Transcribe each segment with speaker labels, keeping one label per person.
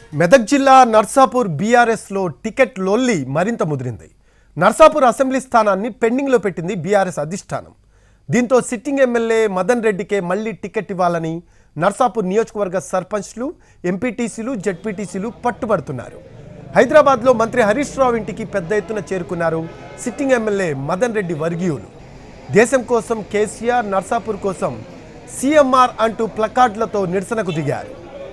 Speaker 1: మెదక్ జిల్లా నర్సాపూర్ బీఆర్ఎస్లో టికెట్ లొల్లి మరింత ముదిరింది నర్సాపూర్ అసెంబ్లీ స్థానాన్ని పెండింగ్లో పెట్టింది బీఆర్ఎస్ అధిష్టానం దీంతో సిట్టింగ్ ఎమ్మెల్యే మదన్ రెడ్డికే మళ్లీ టికెట్ ఇవ్వాలని నర్సాపూర్ నియోజకవర్గ సర్పంచ్లు ఎంపీటీసీలు జడ్పీటీసీలు పట్టుబడుతున్నారు హైదరాబాద్లో మంత్రి హరీష్ రావు ఇంటికి పెద్ద ఎత్తున చేరుకున్నారు సిట్టింగ్ ఎమ్మెల్యే మదన్ రెడ్డి వర్గీయులు దేశం కోసం కేసీఆర్ నర్సాపూర్ కోసం సీఎంఆర్ అంటూ ప్లకార్డులతో నిరసనకు దిగారు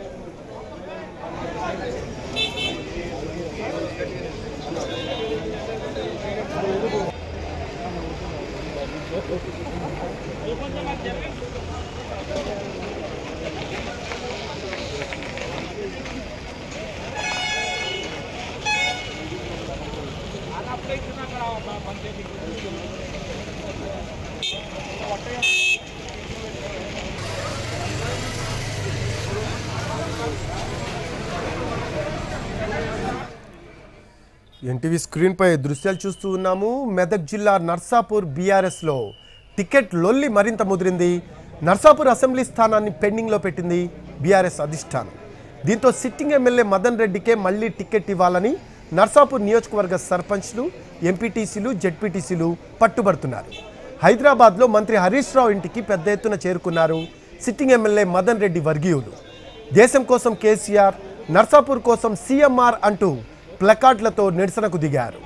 Speaker 1: ఎన్టీవీ స్క్రీన్పై దృశ్యాలు చూస్తూ ఉన్నాము మెదక్ జిల్లా నర్సాపూర్ బీఆర్ఎస్లో టికెట్ లొల్లి మరింత ముదిరింది నర్సాపూర్ అసెంబ్లీ స్థానాన్ని పెండింగ్లో పెట్టింది బీఆర్ఎస్ అధిష్టానం దీంతో సిట్టింగ్ ఎమ్మెల్యే మదన్ రెడ్డికే మళ్లీ టికెట్ ఇవ్వాలని నర్సాపూర్ నియోజకవర్గ సర్పంచ్లు ఎంపీటీసీలు జడ్పీటీసీలు పట్టుబడుతున్నారు హైదరాబాద్లో మంత్రి హరీష్ రావు ఇంటికి పెద్ద ఎత్తున చేరుకున్నారు సిట్టింగ్ ఎమ్మెల్యే మదన్ రెడ్డి వర్గీయులు దేశం కోసం కేసీఆర్ నర్సాపూర్ కోసం సీఎంఆర్ అంటూ ప్లకార్డులతో నిరసనకు దిగారు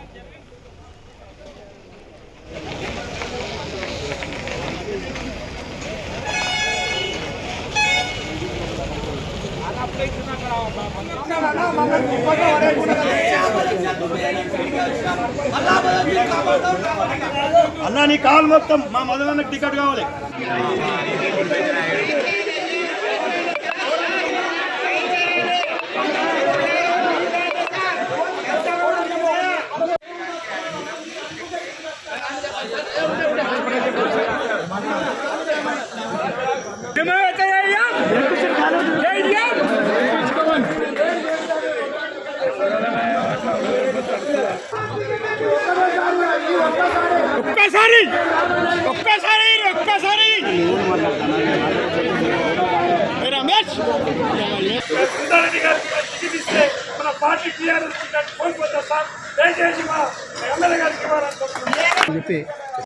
Speaker 2: అన్నా నీ కావాలి మొత్తం మా మొదలన్నకి టికెట్ కావాలి ఒక్కసారి ఒక్కసారి ఒక్కసారి రమేష్ సుందరెడ్డి గారికి టికెట్ ఇస్తే మన పార్టీ టీఆర్ఎస్ టికెట్ కోల్పోతా సార్ దయచేసి మా ఎమ్మెల్యే గారికి ఇవ్వాలని కోరుతున్నాను.